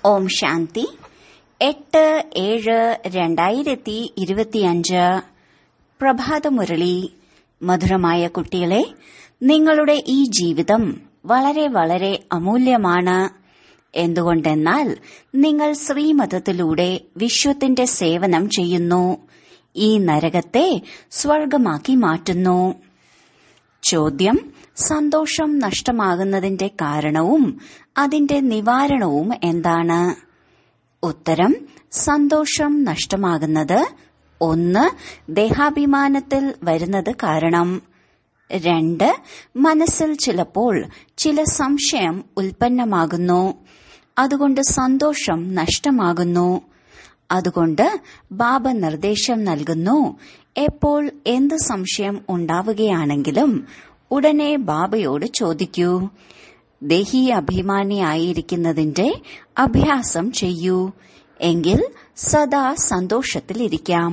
ഓം ശാന്തി എട്ട് ഏഴ് രണ്ടായിരത്തി ഇരുപത്തിയഞ്ച് പ്രഭാതമുരളി മധുരമായ കുട്ടികളെ നിങ്ങളുടെ ഈ ജീവിതം വളരെ വളരെ അമൂല്യമാണ് എന്തുകൊണ്ടെന്നാൽ നിങ്ങൾ ശ്രീമതത്തിലൂടെ വിശ്വത്തിന്റെ സേവനം ചെയ്യുന്നു ഈ നരകത്തെ സ്വർഗമാക്കി മാറ്റുന്നു ചോദ്യം സന്തോഷം നഷ്ടമാകുന്നതിന്റെ കാരണവും അതിന്റെ നിവാരണവും എന്താണ് ഉത്തരം സന്തോഷം നഷ്ടമാകുന്നത് ഒന്ന് ദേഹാഭിമാനത്തിൽ വരുന്നത് കാരണം രണ്ട് മനസ്സിൽ ചിലപ്പോൾ ചില സംശയം ഉൽപ്പന്നമാകുന്നു അതുകൊണ്ട് സന്തോഷം നഷ്ടമാകുന്നു അതുകൊണ്ട് ബാബ നിർദ്ദേശം നൽകുന്നു എപ്പോൾ എന്ത് സംശയം ഉണ്ടാവുകയാണെങ്കിലും ഉടനെ ബാബയോട് ചോദിക്കൂ ദേഹി അഭിമാനിയായിരിക്കുന്നതിന്റെ അഭ്യാസം ചെയ്യൂ എങ്കിൽ സദാ സന്തോഷത്തിലിരിക്കാം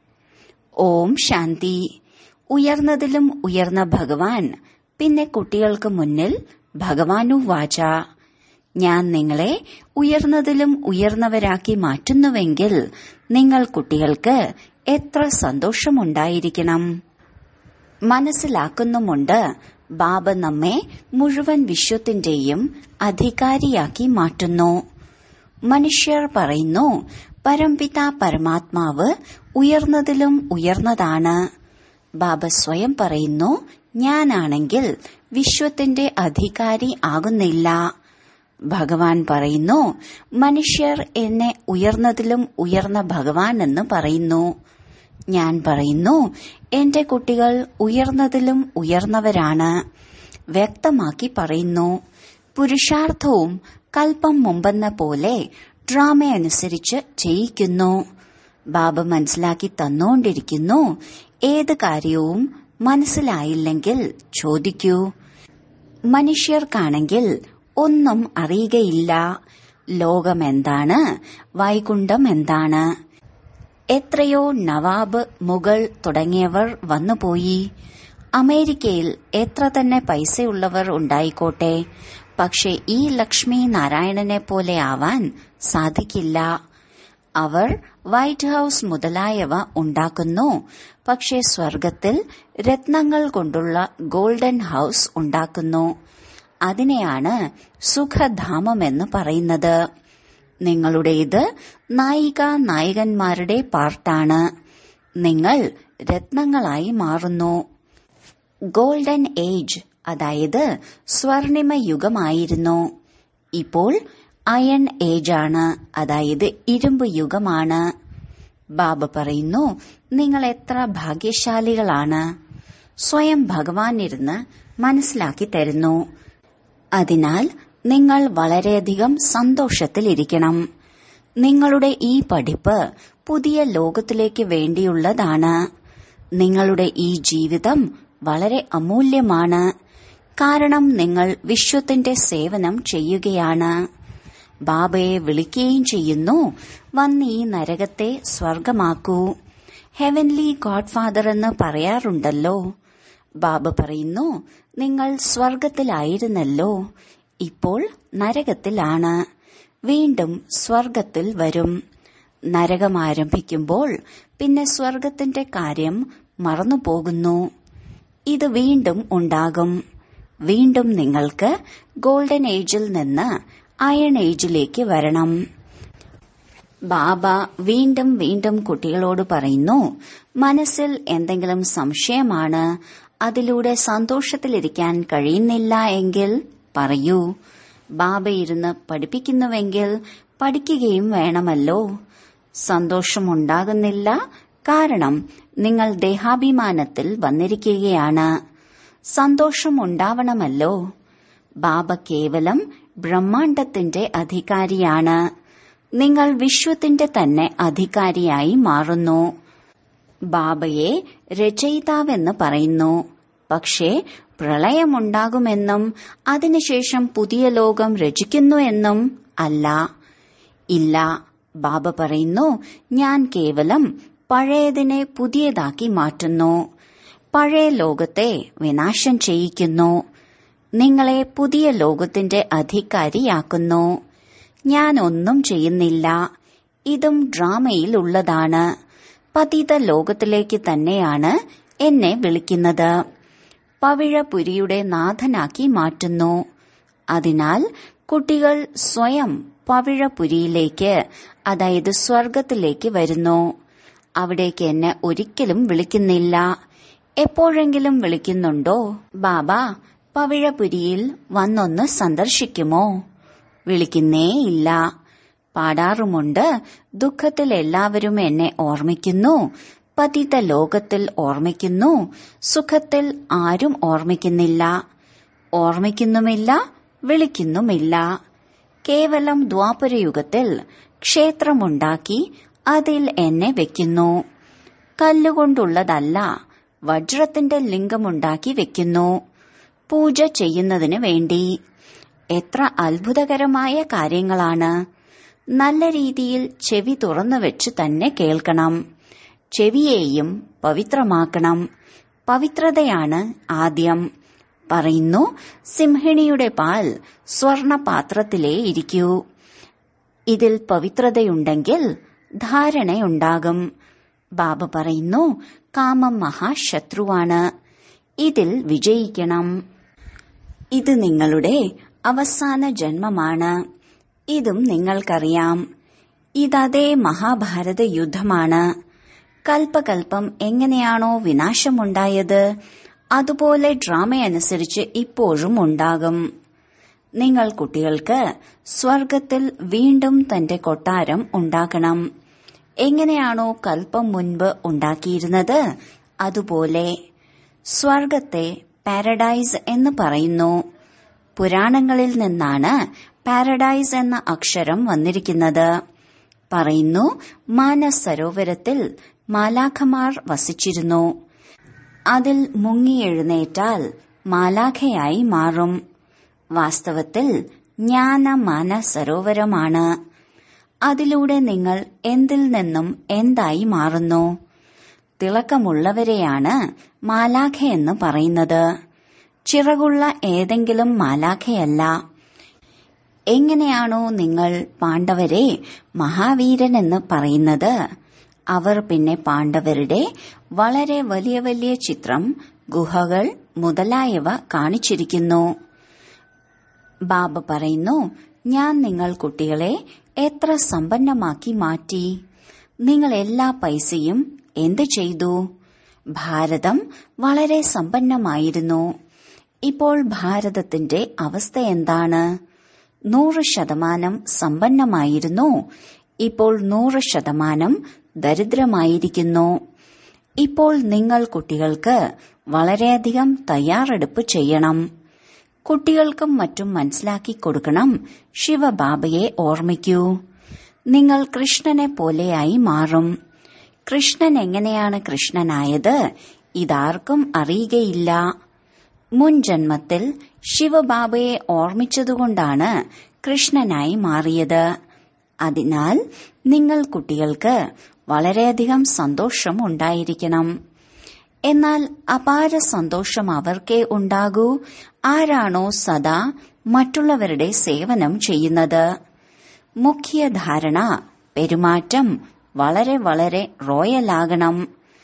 ഓം ശാന്തി ഉയർന്നതിലും ഉയർന്ന ഭഗവാൻ പിന്നെ കുട്ടികൾക്ക് മുന്നിൽ ഭഗവാനു വാച ഞാൻ നിങ്ങളെ ഉയർന്നതിലും ഉയർന്നവരാക്കി മാറ്റുന്നുവെങ്കിൽ നിങ്ങൾ കുട്ടികൾക്ക് എത്ര സന്തോഷമുണ്ടായിരിക്കണം മനസ്സിലാക്കുന്നുമുണ്ട് ബാബ നമ്മെ മുഴുവൻ വിശ്വത്തിന്റെയും അധികാരിയാക്കി മാറ്റുന്നു മനുഷ്യർ പറയുന്നു പരംപിത പരമാത്മാവ് ഉയർന്നതിലും ഉയർന്നതാണ് ബാബ സ്വയം പറയുന്നു ഞാനാണെങ്കിൽ വിശ്വത്തിന്റെ അധികാരി ആകുന്നില്ല ഭഗവാൻ പറയുന്നു മനുഷ്യർ എന്നെ ഉയർന്നതിലും ഉയർന്ന ഭഗവാൻ എന്ന് പറയുന്നു ഞാൻ പറയുന്നു എന്റെ കുട്ടികൾ ഉയർന്നതിലും ഉയർന്നവരാണ് വ്യക്തമാക്കി പറയുന്നു പുരുഷാർത്ഥവും കൽപ്പം മുമ്പെന്ന പോലെ ഡ്രാമ അനുസരിച്ച് ചെയ്യിക്കുന്നു ബാബ മനസ്സിലാക്കി തന്നുകൊണ്ടിരിക്കുന്നു ഏത് കാര്യവും മനസ്സിലായില്ലെങ്കിൽ ചോദിക്കൂ മനുഷ്യർക്കാണെങ്കിൽ ഒന്നും അറിയുകയില്ല ലോകമെന്താണ് വൈകുണ്ഠം എന്താണ് എത്രയോ നവാബ് മുഗൾ തുടങ്ങിയവർ വന്നുപോയി അമേരിക്കയിൽ എത്ര തന്നെ പൈസയുള്ളവർ ഉണ്ടായിക്കോട്ടെ പക്ഷെ ഈ ലക്ഷ്മി നാരായണനെ പോലെ ആവാൻ സാധിക്കില്ല അവർ വൈറ്റ് ഹൌസ് മുതലായവ ഉണ്ടാക്കുന്നു പക്ഷെ സ്വർഗത്തിൽ രത്നങ്ങൾ കൊണ്ടുള്ള ഗോൾഡൻ ഹൌസ് ഉണ്ടാക്കുന്നു അതിനെയാണ് സുഖധാമമെന്ന് പറയുന്നത് നിങ്ങളുടേത് നായിക നായകന്മാരുടെ പാർട്ടാണ് നിങ്ങൾ രത്നങ്ങളായി മാറുന്നു ഗോൾഡൻ ഏജ് അതായത് സ്വർണിമ യുഗമായിരുന്നു ഇപ്പോൾ അയൺ ഏജാണ് അതായത് ഇരുമ്പ് യുഗമാണ് ബാബ പറയുന്നു നിങ്ങൾ എത്ര ഭാഗ്യശാലികളാണ് സ്വയം ഭഗവാൻ ഇരുന്ന് മനസ്സിലാക്കി തരുന്നു അതിനാൽ നിങ്ങൾ വളരെയധികം സന്തോഷത്തിലിരിക്കണം നിങ്ങളുടെ ഈ പഠിപ്പ് പുതിയ ലോകത്തിലേക്ക് വേണ്ടിയുള്ളതാണ് നിങ്ങളുടെ ഈ ജീവിതം വളരെ അമൂല്യമാണ് കാരണം നിങ്ങൾ വിശ്വത്തിന്റെ സേവനം ചെയ്യുകയാണ് ബാബയെ വിളിക്കുകയും ചെയ്യുന്നു വന്ന് ഈ നരകത്തെ സ്വർഗമാക്കൂ ഹെവൻലി ഗോഡ്ഫാദർ എന്ന് പറയാറുണ്ടല്ലോ ബാബ പറയുന്നു നിങ്ങൾ സ്വർഗത്തിലായിരുന്നല്ലോ ഇപ്പോൾ നരകത്തിലാണ് വീണ്ടും സ്വർഗത്തിൽ വരും നരകം ആരംഭിക്കുമ്പോൾ പിന്നെ സ്വർഗത്തിന്റെ കാര്യം മറന്നുപോകുന്നു ഇത് വീണ്ടും ഉണ്ടാകും വീണ്ടും നിങ്ങൾക്ക് ഗോൾഡൻ ഏജിൽ നിന്ന് അയൺ ഏജിലേക്ക് വരണം ബാബ വീണ്ടും വീണ്ടും കുട്ടികളോട് പറയുന്നു മനസ്സിൽ എന്തെങ്കിലും സംശയമാണ് അതിലൂടെ സന്തോഷത്തിലിരിക്കാൻ കഴിയുന്നില്ല എങ്കിൽ പറയൂ ബാബ ഇരുന്ന് പഠിപ്പിക്കുന്നുവെങ്കിൽ പഠിക്കുകയും വേണമല്ലോ സന്തോഷമുണ്ടാകുന്നില്ല കാരണം നിങ്ങൾ ദേഹാഭിമാനത്തിൽ വന്നിരിക്കുകയാണ് സന്തോഷമുണ്ടാവണമല്ലോ ബാബ കേവലം ബ്രഹ്മാണ്ടത്തിന്റെ അധികാരിയാണ് നിങ്ങൾ വിശ്വത്തിന്റെ തന്നെ അധികാരിയായി മാറുന്നു ബാബയെ രചയിതാവെന്ന് പറയുന്നു പക്ഷേ പ്രളയമുണ്ടാകുമെന്നും അതിനുശേഷം പുതിയ ലോകം രചിക്കുന്നു എന്നും അല്ല ഇല്ല ബാബ പറയുന്നു ഞാൻ കേവലം പഴയതിനെ പുതിയതാക്കി മാറ്റുന്നു പഴയ ലോകത്തെ വിനാശം ചെയ്യിക്കുന്നു നിങ്ങളെ പുതിയ ലോകത്തിന്റെ അധികാരിയാക്കുന്നു ഞാൻ ഒന്നും ചെയ്യുന്നില്ല ഇതും ഡ്രാമയിൽ ഉള്ളതാണ് പതിത ലോകത്തിലേക്ക് തന്നെയാണ് എന്നെ വിളിക്കുന്നത് പവിഴപുരിയുടെ നാഥനാക്കി മാറ്റുന്നു അതിനാൽ കുട്ടികൾ സ്വയം പവിഴപുരിയിലേക്ക് അതായത് സ്വർഗത്തിലേക്ക് വരുന്നു അവിടേക്ക് എന്നെ ഒരിക്കലും വിളിക്കുന്നില്ല എപ്പോഴെങ്കിലും വിളിക്കുന്നുണ്ടോ ബാബ പവിഴപുരിയിൽ വന്നൊന്ന് സന്ദർശിക്കുമോ വിളിക്കുന്നേയില്ല പാടാറുമുണ്ട് ദുഃഖത്തിൽ എല്ലാവരും എന്നെ ഓർമ്മിക്കുന്നു പതിത ലോകത്തിൽ ഓർമ്മിക്കുന്നു സുഖത്തിൽ ആരും ഓർമ്മിക്കുന്നില്ല ഓർമ്മിക്കുന്നുമില്ല വിളിക്കുന്നുമില്ല കേവലം ദ്വാപരയുഗത്തിൽ ക്ഷേത്രമുണ്ടാക്കി അതിൽ എന്നെ വെക്കുന്നു കല്ലുകൊണ്ടുള്ളതല്ല വജ്രത്തിന്റെ ലിംഗമുണ്ടാക്കി വെക്കുന്നു പൂജ ചെയ്യുന്നതിന് വേണ്ടി എത്ര അത്ഭുതകരമായ കാര്യങ്ങളാണ് നല്ല രീതിയിൽ ചെവി തുറന്നു വെച്ച് തന്നെ കേൾക്കണം ചെവിയെയും പവിത്രമാക്കണം പവിത്രതയാണ് ആദ്യം പറയുന്നു സിംഹിണിയുടെ പാൽ സ്വർണ പാത്രത്തിലേ ഇരിക്കൂ ഇതിൽ പവിത്രതയുണ്ടെങ്കിൽ ധാരണയുണ്ടാകും ബാബ പറയുന്നു കാമം മഹാശത്രുവാണ് ഇതിൽ വിജയിക്കണം ഇത് നിങ്ങളുടെ അവസാന ജന്മമാണ് ഇതും നിങ്ങൾക്കറിയാം ഇതതേ മഹാഭാരത യുദ്ധമാണ് കൽപ്പകൽപ്പം എങ്ങനെയാണോ വിനാശമുണ്ടായത് അതുപോലെ ഡ്രാമയനുസരിച്ച് ഇപ്പോഴും ഉണ്ടാകും നിങ്ങൾ കുട്ടികൾക്ക് സ്വർഗത്തിൽ വീണ്ടും തന്റെ കൊട്ടാരം ഉണ്ടാക്കണം എങ്ങനെയാണോ കൽപ്പം മുൻപ് ഉണ്ടാക്കിയിരുന്നത് അതുപോലെ സ്വർഗത്തെ പാരഡൈസ് എന്ന് പറയുന്നു പുരാണങ്ങളിൽ നിന്നാണ് പാരഡൈസ് എന്ന അക്ഷരം വന്നിരിക്കുന്നത് പറയുന്നു മാനസരോവരത്തിൽ മാലാഖമാർ വസിച്ചിരുന്നു അതിൽ മുങ്ങിയെഴുന്നേറ്റാൽ മാലാഖയായി മാറും വാസ്തവത്തിൽ ജ്ഞാന മാനസരോവരമാണ് അതിലൂടെ നിങ്ങൾ എന്തിൽ നിന്നും എന്തായി മാറുന്നു തിളക്കമുള്ളവരെയാണ് മാലാഖയെന്ന് പറയുന്നത് ചിറകുള്ള ഏതെങ്കിലും മാലാഖയല്ല എങ്ങനെയാണോ നിങ്ങൾ പാണ്ഡവരെ മഹാവീരനെന്ന് പറയുന്നത് അവർ പിന്നെ പാണ്ഡവരുടെ വളരെ വലിയ വലിയ ചിത്രം ഗുഹകൾ മുതലായവ കാണിച്ചിരിക്കുന്നു ബാബ പറയുന്നു ഞാൻ നിങ്ങൾ കുട്ടികളെ എത്ര സമ്പന്നമാക്കി മാറ്റി നിങ്ങൾ എല്ലാ പൈസയും എന്ത് ചെയ്തു ഭാരതം വളരെ സമ്പന്നമായിരുന്നു ഇപ്പോൾ ഭാരതത്തിന്റെ അവസ്ഥ എന്താണ് നൂറ് ശതമാനം സമ്പന്നമായിരുന്നു ഇപ്പോൾ നൂറ് ശതമാനം ദരിദ്രമായിരിക്കുന്നു ഇപ്പോൾ നിങ്ങൾ കുട്ടികൾക്ക് വളരെയധികം തയ്യാറെടുപ്പ് ചെയ്യണം കുട്ടികൾക്കും മറ്റും മനസ്സിലാക്കി കൊടുക്കണം ശിവബാബയെ ഓർമ്മിക്കൂ നിങ്ങൾ കൃഷ്ണനെ പോലെയായി മാറും കൃഷ്ണൻ എങ്ങനെയാണ് കൃഷ്ണനായത് ഇതാർക്കും അറിയുകയില്ല മുൻ ജന്മത്തിൽ ശിവബാബയെ ഓർമ്മിച്ചതുകൊണ്ടാണ് കൃഷ്ണനായി മാറിയത് അതിനാൽ നിങ്ങൾ കുട്ടികൾക്ക് വളരെയധികം സന്തോഷം ഉണ്ടായിരിക്കണം എന്നാൽ അപാര സന്തോഷം അവർക്കേ ഉണ്ടാകൂ ആരാണോ സദാ മറ്റുള്ളവരുടെ സേവനം ചെയ്യുന്നത് മുഖ്യധാരണ പെരുമാറ്റം വളരെ വളരെ റോയലാകണം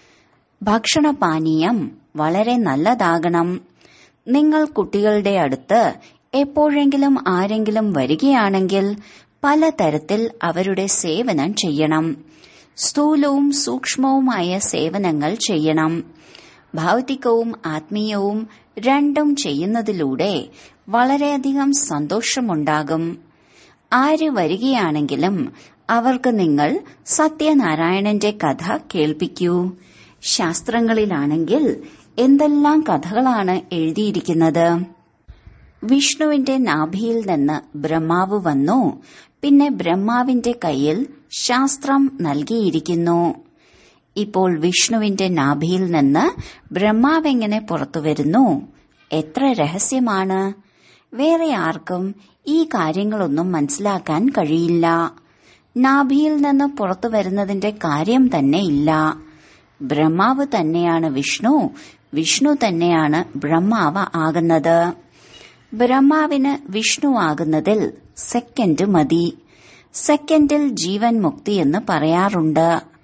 ഭക്ഷണപാനീയം വളരെ നല്ലതാകണം നിങ്ങൾ കുട്ടികളുടെ അടുത്ത് എപ്പോഴെങ്കിലും ആരെങ്കിലും വരികയാണെങ്കിൽ പലതരത്തിൽ അവരുടെ സേവനം ചെയ്യണം സ്ഥൂലവും സൂക്ഷ്മവുമായ സേവനങ്ങൾ ചെയ്യണം ഭൗതികവും ആത്മീയവും രണ്ടും ചെയ്യുന്നതിലൂടെ വളരെയധികം സന്തോഷമുണ്ടാകും ആര് വരികയാണെങ്കിലും അവർക്ക് നിങ്ങൾ സത്യനാരായണന്റെ കഥ കേൾപ്പിക്കൂ ശാസ്ത്രങ്ങളിലാണെങ്കിൽ എന്തെല്ലാം കഥകളാണ് എഴുതിയിരിക്കുന്നത് വിഷ്ണുവിന്റെ നാഭിയിൽ നിന്ന് ബ്രഹ്മാവ് വന്നു പിന്നെ ബ്രഹ്മാവിന്റെ കയ്യിൽ ശാസ്ത്രം നൽകിയിരിക്കുന്നു ഇപ്പോൾ വിഷ്ണുവിന്റെ നാഭിയിൽ നിന്ന് ബ്രഹ്മാവെങ്ങനെ പുറത്തുവരുന്നു എത്ര രഹസ്യമാണ് വേറെ ആർക്കും ഈ കാര്യങ്ങളൊന്നും മനസ്സിലാക്കാൻ കഴിയില്ല നാഭിയിൽ നിന്ന് പുറത്തു വരുന്നതിന്റെ കാര്യം തന്നെ ഇല്ല ബ്രഹ്മാവ് തന്നെയാണ് വിഷ്ണു വിഷ്ണു തന്നെയാണ് ബ്രഹ്മാവ് ആകുന്നത് ബ്രഹ്മാവിന് വിഷ്ണു ആകുന്നതിൽ സെക്കൻഡ് മതി സെക്കൻഡിൽ ജീവൻ മുക്തി എന്ന് പറയാറുണ്ട്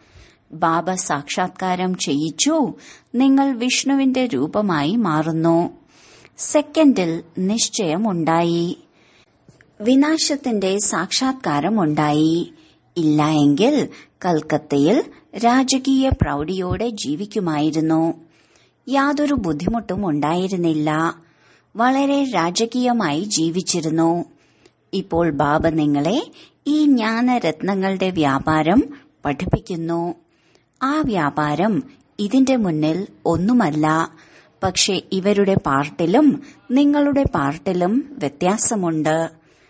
ബാബ സാക്ഷാത്കാരം ചെയ്യിച്ചു നിങ്ങൾ വിഷ്ണുവിന്റെ രൂപമായി മാറുന്നു സെക്കൻഡിൽ നിശ്ചയമുണ്ടായി വിനാശത്തിന്റെ സാക്ഷാത്കാരമുണ്ടായി ഇല്ല എങ്കിൽ കൽക്കത്തയിൽ രാജകീയ പ്രൗഢിയോടെ ജീവിക്കുമായിരുന്നു യാതൊരു ബുദ്ധിമുട്ടും ഉണ്ടായിരുന്നില്ല വളരെ രാജകീയമായി ജീവിച്ചിരുന്നു ഇപ്പോൾ ബാബ നിങ്ങളെ ഈ ജ്ഞാനരത്നങ്ങളുടെ വ്യാപാരം പഠിപ്പിക്കുന്നു ആ വ്യാപാരം ഇതിന്റെ മുന്നിൽ ഒന്നുമല്ല പക്ഷെ ഇവരുടെ പാർട്ടിലും നിങ്ങളുടെ പാർട്ടിലും വ്യത്യാസമുണ്ട്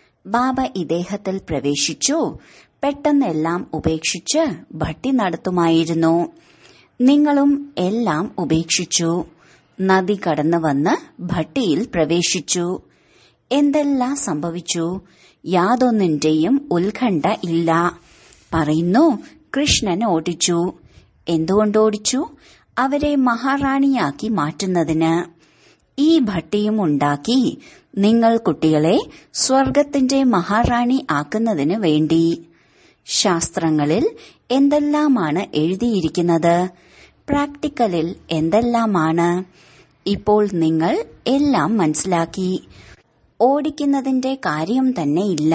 ബാബ ഇദ്ദേഹത്തിൽ പ്രവേശിച്ചു പെട്ടെന്നെല്ലാം ഉപേക്ഷിച്ച് ഭട്ടി നടത്തുമായിരുന്നു നിങ്ങളും എല്ലാം ഉപേക്ഷിച്ചു നദി കടന്നു വന്ന് ഭട്ടിയിൽ പ്രവേശിച്ചു എന്തെല്ലാം സംഭവിച്ചു യാതൊന്നിന്റെയും ഉത്കണ്ഠ ഇല്ല പറയുന്നു കൃഷ്ണൻ ഓടിച്ചു എന്തുകൊണ്ട് ഓടിച്ചു അവരെ മഹാറാണിയാക്കി മാറ്റുന്നതിന് ഈ ഭട്ടിയും ഉണ്ടാക്കി നിങ്ങൾ കുട്ടികളെ സ്വർഗത്തിന്റെ മഹാറാണി ആക്കുന്നതിന് വേണ്ടി ശാസ്ത്രങ്ങളിൽ എന്തെല്ലാമാണ് എഴുതിയിരിക്കുന്നത് പ്രാക്ടിക്കലിൽ എന്തെല്ലാമാണ് ഇപ്പോൾ നിങ്ങൾ എല്ലാം മനസ്സിലാക്കി ഓടിക്കുന്നതിന്റെ കാര്യം തന്നെ ഇല്ല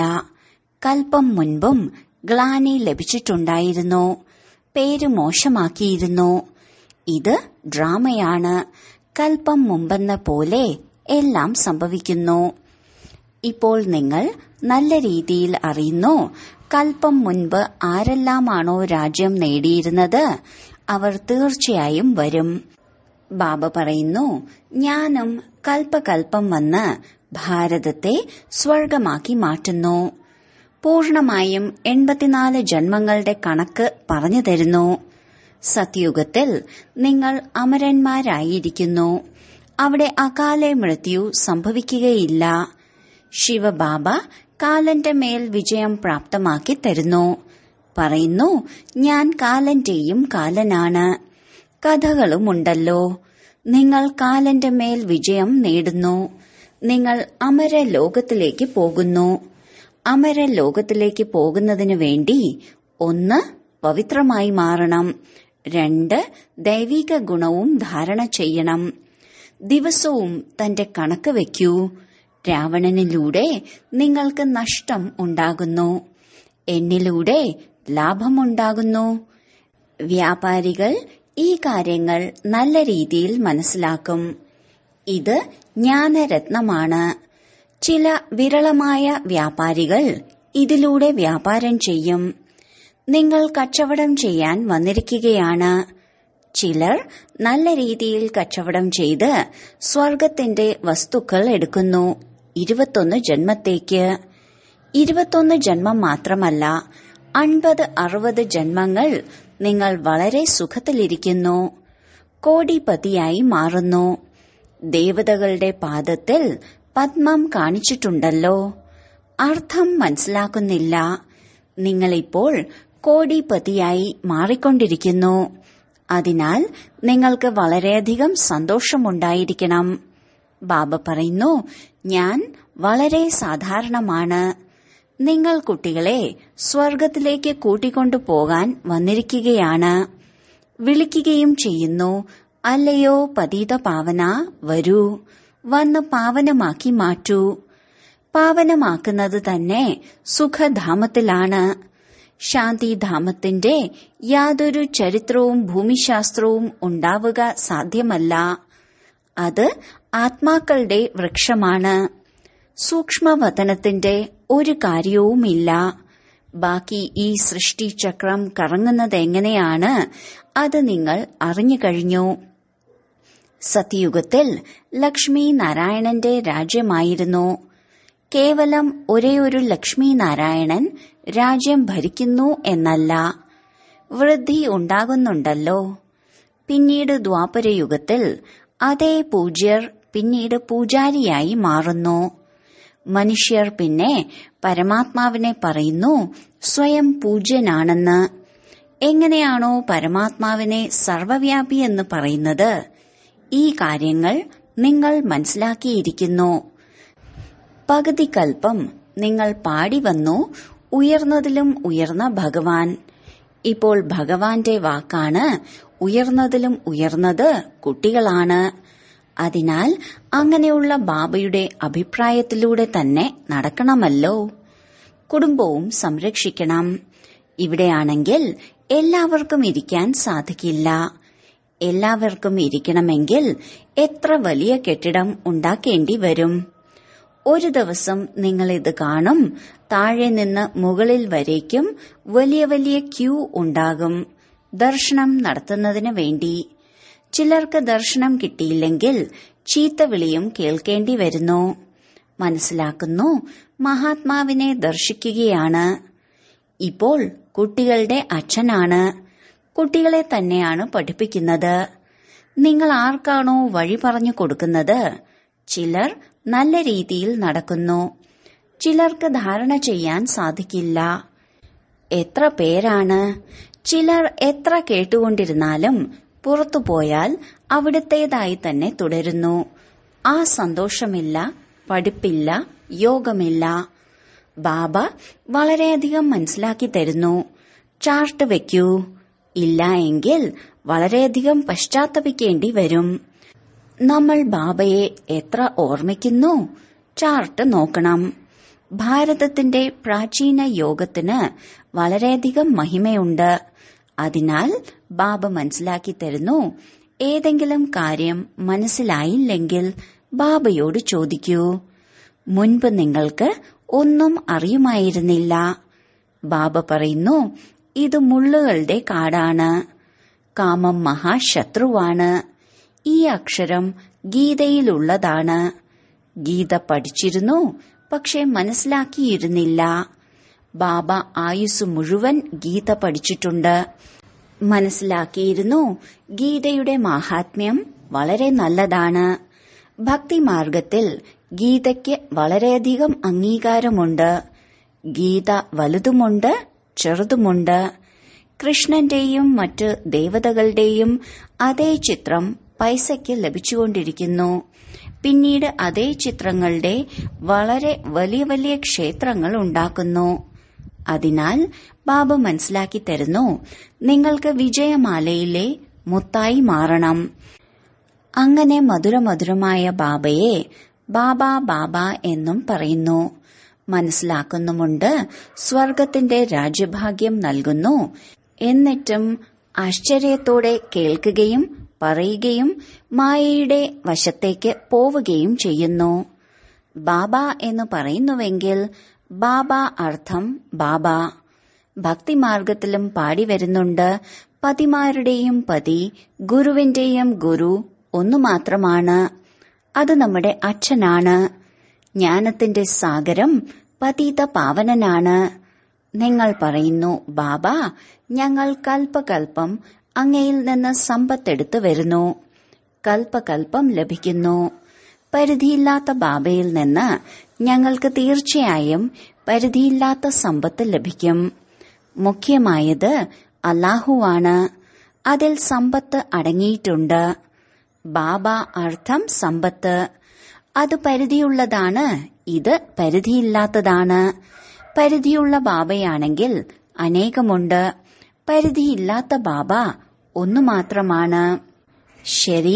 കൽപ്പം മുൻപും ഗ്ലാനി ലഭിച്ചിട്ടുണ്ടായിരുന്നു പേര് മോശമാക്കിയിരുന്നു ഇത് ഡ്രാമയാണ് കൽപ്പം മുമ്പെന്ന പോലെ എല്ലാം സംഭവിക്കുന്നു ഇപ്പോൾ നിങ്ങൾ നല്ല രീതിയിൽ അറിയുന്നു കൽപ്പം മുൻപ് ആരെല്ലാമാണോ രാജ്യം നേടിയിരുന്നത് അവർ തീർച്ചയായും വരും ബാബ പറയുന്നു ഞാനും കൽപ്പകൽപ്പം വന്ന് ഭാരതത്തെ സ്വർഗമാക്കി മാറ്റുന്നു പൂർണമായും എൺപത്തിനാല് ജന്മങ്ങളുടെ കണക്ക് പറഞ്ഞു തരുന്നു സത്യുഗത്തിൽ നിങ്ങൾ അമരന്മാരായിരിക്കുന്നു അവിടെ അകാലെ മൃത്യു സംഭവിക്കുകയില്ല ശിവബാബ കാലന്റെ മേൽ വിജയം പ്രാപ്തമാക്കി തരുന്നു പറയുന്നു ഞാൻ കാലന്റെയും കാലനാണ് കഥകളുമുണ്ടല്ലോ നിങ്ങൾ കാലന്റെ മേൽ വിജയം നേടുന്നു നിങ്ങൾ അമര ലോകത്തിലേക്ക് പോകുന്നു അമര ലോകത്തിലേക്ക് പോകുന്നതിനു വേണ്ടി ഒന്ന് പവിത്രമായി മാറണം രണ്ട് ദൈവിക ഗുണവും ധാരണ ചെയ്യണം ദിവസവും തന്റെ കണക്ക് വയ്ക്കൂ രാവണനിലൂടെ നിങ്ങൾക്ക് നഷ്ടം ഉണ്ടാകുന്നു എന്നിലൂടെ ലാഭമുണ്ടാകുന്നു വ്യാപാരികൾ ഈ കാര്യങ്ങൾ നല്ല രീതിയിൽ മനസ്സിലാക്കും ഇത് ജ്ഞാനരത്നമാണ് ചില വിരളമായ വ്യാപാരികൾ ഇതിലൂടെ വ്യാപാരം ചെയ്യും നിങ്ങൾ കച്ചവടം ചെയ്യാൻ വന്നിരിക്കുകയാണ് ചിലർ നല്ല രീതിയിൽ കച്ചവടം ചെയ്ത് സ്വർഗത്തിന്റെ വസ്തുക്കൾ എടുക്കുന്നു ഇരുപത്തൊന്ന് ജന്മത്തേക്ക് ഇരുപത്തൊന്ന് ജന്മം മാത്രമല്ല അൻപത് അറുപത് ജന്മങ്ങൾ നിങ്ങൾ വളരെ സുഖത്തിലിരിക്കുന്നു കോടിപതിയായി മാറുന്നു ദേവതകളുടെ പാദത്തിൽ പത്മം കാണിച്ചിട്ടുണ്ടല്ലോ അർത്ഥം മനസ്സിലാക്കുന്നില്ല നിങ്ങളിപ്പോൾ കോടിപതിയായി മാറിക്കൊണ്ടിരിക്കുന്നു അതിനാൽ നിങ്ങൾക്ക് വളരെയധികം സന്തോഷമുണ്ടായിരിക്കണം ബാബ പറയുന്നു ഞാൻ വളരെ സാധാരണമാണ് നിങ്ങൾ കുട്ടികളെ സ്വർഗത്തിലേക്ക് കൂട്ടിക്കൊണ്ടു പോകാൻ വന്നിരിക്കുകയാണ് വിളിക്കുകയും ചെയ്യുന്നു അല്ലയോ പതീത പാവന വരൂ വന്ന് പാവനമാക്കി മാറ്റൂ പാവനമാക്കുന്നത് തന്നെ സുഖധാമത്തിലാണ് ശാന്തിധാമത്തിന്റെ യാതൊരു ചരിത്രവും ഭൂമിശാസ്ത്രവും ഉണ്ടാവുക സാധ്യമല്ല അത് ആത്മാക്കളുടെ വൃക്ഷമാണ് സൂക്ഷ്മവതനത്തിന്റെ ഒരു കാര്യവുമില്ല ബാക്കി ഈ സൃഷ്ടിചക്രം കറങ്ങുന്നത് എങ്ങനെയാണ് അത് നിങ്ങൾ അറിഞ്ഞു കഴിഞ്ഞു സത്യയുഗത്തിൽ ലക്ഷ്മി നാരായണന്റെ രാജ്യമായിരുന്നു കേവലം ഒരേയൊരു ലക്ഷ്മി നാരായണൻ രാജ്യം ഭരിക്കുന്നു എന്നല്ല വൃദ്ധി ഉണ്ടാകുന്നുണ്ടല്ലോ പിന്നീട് ദ്വാപരയുഗത്തിൽ അതേ പൂജ്യർ പിന്നീട് പൂജാരിയായി മാറുന്നു മനുഷ്യർ പിന്നെ പരമാത്മാവിനെ പറയുന്നു സ്വയം പൂജ്യനാണെന്ന് എങ്ങനെയാണോ പരമാത്മാവിനെ സർവവ്യാപി എന്ന് പറയുന്നത് ഈ കാര്യങ്ങൾ നിങ്ങൾ മനസ്സിലാക്കിയിരിക്കുന്നു പകുതി കൽപ്പം നിങ്ങൾ പാടി വന്നു ഉയർന്നതിലും ഉയർന്ന ഭഗവാൻ ഇപ്പോൾ ഭഗവാന്റെ വാക്കാണ് ഉയർന്നതിലും ഉയർന്നത് കുട്ടികളാണ് അതിനാൽ അങ്ങനെയുള്ള ബാബയുടെ അഭിപ്രായത്തിലൂടെ തന്നെ നടക്കണമല്ലോ കുടുംബവും സംരക്ഷിക്കണം ഇവിടെയാണെങ്കിൽ എല്ലാവർക്കും ഇരിക്കാൻ സാധിക്കില്ല എല്ലാവർക്കും ഇരിക്കണമെങ്കിൽ എത്ര വലിയ കെട്ടിടം ഉണ്ടാക്കേണ്ടി വരും ഒരു ദിവസം നിങ്ങൾ ഇത് കാണും താഴെ നിന്ന് മുകളിൽ വരേക്കും വലിയ വലിയ ക്യൂ ഉണ്ടാകും ദർശനം നടത്തുന്നതിന് വേണ്ടി ചിലർക്ക് ദർശനം കിട്ടിയില്ലെങ്കിൽ ചീത്തവിളിയും കേൾക്കേണ്ടി വരുന്നു മനസ്സിലാക്കുന്നു മഹാത്മാവിനെ ദർശിക്കുകയാണ് ഇപ്പോൾ കുട്ടികളുടെ അച്ഛനാണ് കുട്ടികളെ തന്നെയാണ് പഠിപ്പിക്കുന്നത് നിങ്ങൾ ആർക്കാണോ വഴി പറഞ്ഞു കൊടുക്കുന്നത് ചിലർ നല്ല രീതിയിൽ നടക്കുന്നു ചിലർക്ക് ധാരണ ചെയ്യാൻ സാധിക്കില്ല എത്ര പേരാണ് ചിലർ എത്ര കേട്ടുകൊണ്ടിരുന്നാലും പുറത്തു പോയാൽ അവിടുത്തേതായി തന്നെ തുടരുന്നു ആ സന്തോഷമില്ല പഠിപ്പില്ല യോഗമില്ല ബാബ വളരെയധികം മനസ്സിലാക്കി തരുന്നു ചാർട്ട് വെക്കൂ ഇല്ല എങ്കിൽ വളരെയധികം പശ്ചാത്തപിക്കേണ്ടി വരും നമ്മൾ ബാബയെ എത്ര ഓർമ്മിക്കുന്നു ചാർട്ട് നോക്കണം ഭാരതത്തിന്റെ പ്രാചീന യോഗത്തിന് വളരെയധികം മഹിമയുണ്ട് അതിനാൽ ബാബ മനസ്സിലാക്കി തരുന്നു ഏതെങ്കിലും കാര്യം മനസ്സിലായില്ലെങ്കിൽ ബാബയോട് ചോദിക്കൂ മുൻപ് നിങ്ങൾക്ക് ഒന്നും അറിയുമായിരുന്നില്ല ബാബ പറയുന്നു ഇത് മുള്ളുകളുടെ കാടാണ് കാമം മഹാശത്രുവാണ് ഈ അക്ഷരം ഗീതയിലുള്ളതാണ് ഗീത പഠിച്ചിരുന്നു പക്ഷെ മനസ്സിലാക്കിയിരുന്നില്ല ബാബ ആയുസ് മുഴുവൻ ഗീത പഠിച്ചിട്ടുണ്ട് മനസ്സിലാക്കിയിരുന്നു ഗീതയുടെ മാഹാത്മ്യം വളരെ നല്ലതാണ് ഭക്തിമാർഗത്തിൽ ഗീതയ്ക്ക് വളരെയധികം അംഗീകാരമുണ്ട് ഗീത വലുതുമുണ്ട് ചെറുതുമുണ്ട് കൃഷ്ണന്റെയും മറ്റ് ദേവതകളുടെയും അതേ ചിത്രം പൈസയ്ക്ക് ലഭിച്ചുകൊണ്ടിരിക്കുന്നു പിന്നീട് അതേ ചിത്രങ്ങളുടെ വളരെ വലിയ വലിയ ക്ഷേത്രങ്ങൾ ഉണ്ടാക്കുന്നു അതിനാൽ ബാബ മനസ്സിലാക്കി തരുന്നു നിങ്ങൾക്ക് വിജയമാലയിലെ മുത്തായി മാറണം അങ്ങനെ മധുരമധുരമായ ബാബയെ ബാബ ബാബ എന്നും പറയുന്നു മനസ്സിലാക്കുന്നുമുണ്ട് സ്വർഗത്തിന്റെ രാജ്യഭാഗ്യം നൽകുന്നു എന്നിട്ടും ആശ്ചര്യത്തോടെ കേൾക്കുകയും പറയുകയും മായയുടെ വശത്തേക്ക് പോവുകയും ചെയ്യുന്നു ബാബ എന്ന് പറയുന്നുവെങ്കിൽ ബാബ അർത്ഥം ബാബ ഭക്തിമാർഗത്തിലും പാടി വരുന്നുണ്ട് പതിമാരുടെയും പതി ഗുരുവിന്റെയും ഗുരു ഒന്നു മാത്രമാണ് അത് നമ്മുടെ അച്ഛനാണ് ജ്ഞാനത്തിന്റെ സാഗരം പതീത പാവനനാണ് നിങ്ങൾ പറയുന്നു ബാബ ഞങ്ങൾ കൽപ്പകൽപ്പം അങ്ങയിൽ നിന്ന് സമ്പത്തെടുത്തു വരുന്നു കൽപ്പകൽപ്പം ലഭിക്കുന്നു പരിധിയില്ലാത്ത ബാബയിൽ നിന്ന് ഞങ്ങൾക്ക് തീർച്ചയായും പരിധിയില്ലാത്ത സമ്പത്ത് ലഭിക്കും മുഖ്യമായത് അല്ലാഹുവാണ് അതിൽ സമ്പത്ത് അടങ്ങിയിട്ടുണ്ട് ബാബ അർത്ഥം സമ്പത്ത് അത് പരിധിയുള്ളതാണ് ഇത് പരിധിയില്ലാത്തതാണ് പരിധിയുള്ള ബാബയാണെങ്കിൽ അനേകമുണ്ട് പരിധിയില്ലാത്ത ബാബ ഒന്നു മാത്രമാണ് ശരി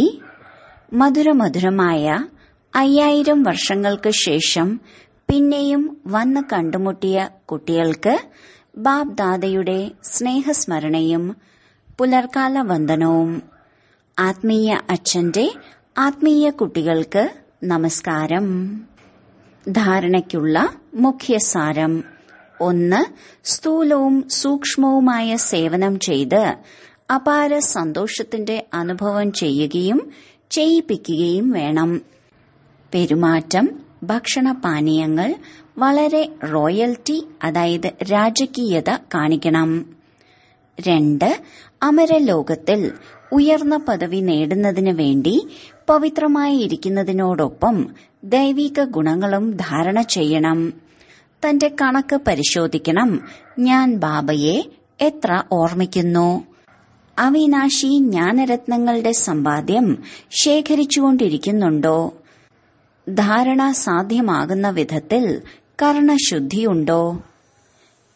മധുരമധുരമായ അയ്യായിരം വർഷങ്ങൾക്ക് ശേഷം പിന്നെയും വന്ന് കണ്ടുമുട്ടിയ കുട്ടികൾക്ക് ബാബ് ദാദയുടെ സ്നേഹസ്മരണയും പുലർക്കാല വന്ദനവും ആത്മീയ അച്ഛന്റെ ആത്മീയ കുട്ടികൾക്ക് നമസ്കാരം ധാരണയ്ക്കുള്ള മുഖ്യസാരം ഒന്ന് സ്ഥൂലവും സൂക്ഷ്മവുമായ സേവനം ചെയ്ത് അപാര സന്തോഷത്തിന്റെ അനുഭവം ചെയ്യുകയും ചെയ്യിപ്പിക്കുകയും വേണം പെരുമാറ്റം ഭക്ഷണപാനീയങ്ങൾ വളരെ റോയൽറ്റി അതായത് രാജകീയത കാണിക്കണം രണ്ട് അമരലോകത്തിൽ ഉയർന്ന പദവി നേടുന്നതിന് വേണ്ടി പവിത്രമായി ഇരിക്കുന്നതിനോടൊപ്പം ദൈവിക ഗുണങ്ങളും ധാരണ ചെയ്യണം തന്റെ കണക്ക് പരിശോധിക്കണം ഞാൻ ബാബയെ എത്ര ഓർമ്മിക്കുന്നു അവിനാശി ജ്ഞാനരത്നങ്ങളുടെ സമ്പാദ്യം ശേഖരിച്ചുകൊണ്ടിരിക്കുന്നുണ്ടോ ധാരണ സാധ്യമാകുന്ന വിധത്തിൽ കർണശുദ്ധിയുണ്ടോ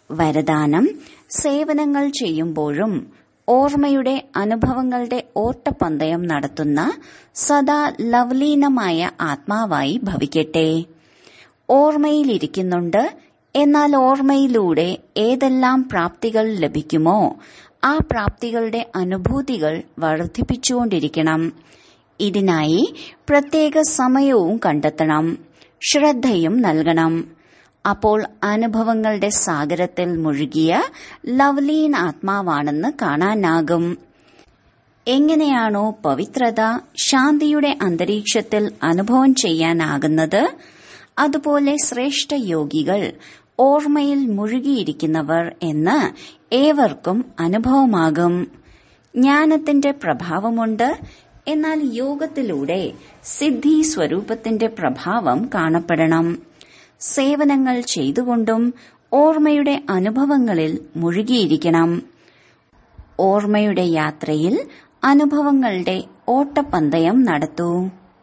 വരദാനം സേവനങ്ങൾ ചെയ്യുമ്പോഴും ഓർമ്മയുടെ അനുഭവങ്ങളുടെ ഓട്ടപ്പന്തയം നടത്തുന്ന സദാ ലവ്ലീനമായ ആത്മാവായി ഭവിക്കട്ടെ ഓർമ്മയിലിരിക്കുന്നുണ്ട് എന്നാൽ ഓർമ്മയിലൂടെ ഏതെല്ലാം പ്രാപ്തികൾ ലഭിക്കുമോ ആ പ്രാപ്തികളുടെ അനുഭൂതികൾ വർദ്ധിപ്പിച്ചുകൊണ്ടിരിക്കണം ഇതിനായി പ്രത്യേക സമയവും കണ്ടെത്തണം ശ്രദ്ധയും നൽകണം അപ്പോൾ അനുഭവങ്ങളുടെ സാഗരത്തിൽ മുഴുകിയ ലവ്ലീൻ ആത്മാവാണെന്ന് കാണാനാകും എങ്ങനെയാണോ പവിത്രത ശാന്തിയുടെ അന്തരീക്ഷത്തിൽ അനുഭവം ചെയ്യാനാകുന്നത് അതുപോലെ ശ്രേഷ്ഠ യോഗികൾ ഓർമ്മയിൽ മുഴുകിയിരിക്കുന്നവർ എന്ന് ഏവർക്കും അനുഭവമാകും ജ്ഞാനത്തിന്റെ പ്രഭാവമുണ്ട് എന്നാൽ യോഗത്തിലൂടെ സിദ്ധി സ്വരൂപത്തിന്റെ പ്രഭാവം കാണപ്പെടണം സേവനങ്ങൾ ചെയ്തുകൊണ്ടും ഓർമ്മയുടെ അനുഭവങ്ങളിൽ മുഴുകിയിരിക്കണം ഓർമ്മയുടെ യാത്രയിൽ അനുഭവങ്ങളുടെ ഓട്ടപ്പന്തയം നടത്തൂ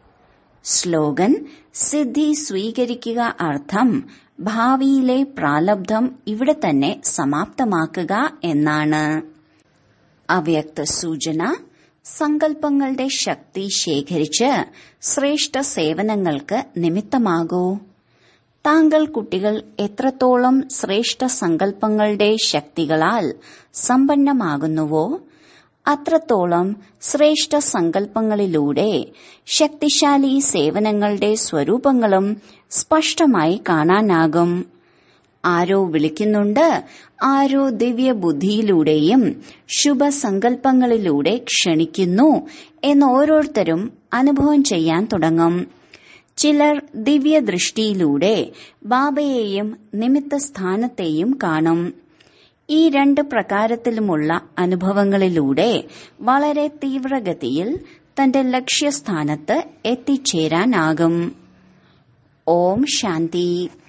സ്ലോഗൻ സിദ്ധി സ്വീകരിക്കുക അർത്ഥം ഭാവിയിലെ പ്രാലബ്ധം ഇവിടെ തന്നെ സമാപ്തമാക്കുക എന്നാണ് അവ്യക്ത സൂചന സങ്കല്പങ്ങളുടെ ശക്തി ശേഖരിച്ച് ശ്രേഷ്ഠ സേവനങ്ങൾക്ക് നിമിത്തമാകൂ താങ്കൾ കുട്ടികൾ എത്രത്തോളം ശ്രേഷ്ഠ സങ്കല്പങ്ങളുടെ ശക്തികളാൽ സമ്പന്നമാകുന്നുവോ അത്രത്തോളം ശ്രേഷ്ഠ സങ്കല്പങ്ങളിലൂടെ ശക്തിശാലി സേവനങ്ങളുടെ സ്വരൂപങ്ങളും സ്പഷ്ടമായി കാണാനാകും ആരോ വിളിക്കുന്നുണ്ട് ആരോ ദിവ്യ ബുദ്ധിയിലൂടെയും ശുഭസങ്കല്പങ്ങളിലൂടെ ക്ഷണിക്കുന്നു എന്ന് ഓരോരുത്തരും അനുഭവം ചെയ്യാൻ തുടങ്ങും ചിലർ ദിവ്യദൃഷ്ടിയിലൂടെ ബാബയെയും നിമിത്ത സ്ഥാനത്തെയും കാണും ഈ രണ്ട് പ്രകാരത്തിലുമുള്ള അനുഭവങ്ങളിലൂടെ വളരെ തീവ്രഗതിയിൽ തന്റെ ലക്ഷ്യസ്ഥാനത്ത് എത്തിച്ചേരാനാകും ഓം ശാന്തി